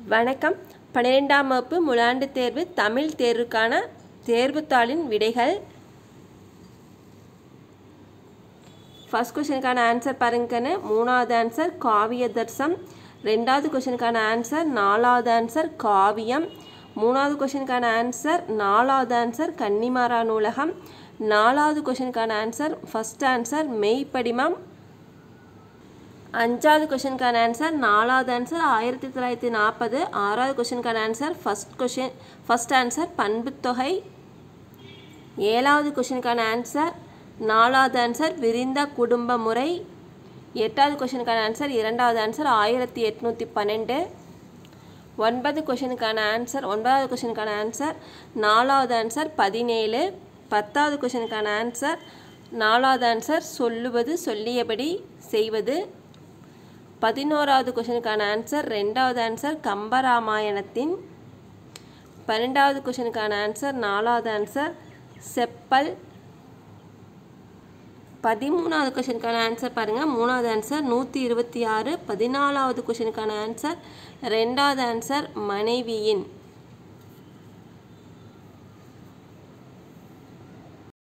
வணக்கம் பன்னிரெண்டாம் வகுப்பு முலாண்டு தேர்வு தமிழ் தேர்வுக்கான தேர்வுத்தாளின் விடைகள் ஃபர்ஸ்ட் கொஷனுக்கான ஆன்சர் பாருங்கன்னு மூணாவது ஆன்சர் காவிய தர்சம் ரெண்டாவது கொஷனுக்கான ஆன்சர் நாலாவது ஆன்சர் காவியம் மூணாவது கொஷனுக்கான ஆன்சர் நாலாவது ஆன்சர் கன்னிமாரா நூலகம் நாலாவது கொஷனுக்கான ஆன்சர் ஃபஸ்ட் ஆன்சர் மெய்ப்படிமம் அஞ்சாவது கொஷனுக்கான ஆன்சர் நாலாவது ஆன்சர் ஆயிரத்தி தொள்ளாயிரத்தி நாற்பது ஆறாவது கொஷனுக்கான answer first question first answer பண்புத்தொகை ஏழாவது கொஷனுக்கான ஆன்சர் நாலாவது ஆன்சர் விரிந்த குடும்ப முறை எட்டாவது கொஷனுக்கான ஆன்சர் இரண்டாவது ஆன்சர் ஆயிரத்தி எட்நூற்றி பன்னெண்டு ஒன்பது கொஷனுக்கான ஆன்சர் ஒன்பதாவது கொஷனுக்கான ஆன்சர் நாலாவது ஆன்சர் பதினேழு பத்தாவது கொஷனுக்கான ஆன்சர் நாலாவது ஆன்சர் சொல்லுவது சொல்லியபடி செய்வது பதினோராவது கொஷனுக்கான ஆன்சர் ரெண்டாவது ஆன்சர் கம்பராமாயணத்தின் பன்னெண்டாவது கொஷனுக்கான ஆன்சர் நாலாவது ஆன்சர் செப்பல் பதிமூணாவது கொஷனுக்கான ஆன்சர் பாருங்கள் மூணாவது ஆன்சர் நூற்றி இருபத்தி ஆறு பதினாலாவது கொஷனுக்கான ஆன்சர் ரெண்டாவது ஆன்சர் மனைவியின்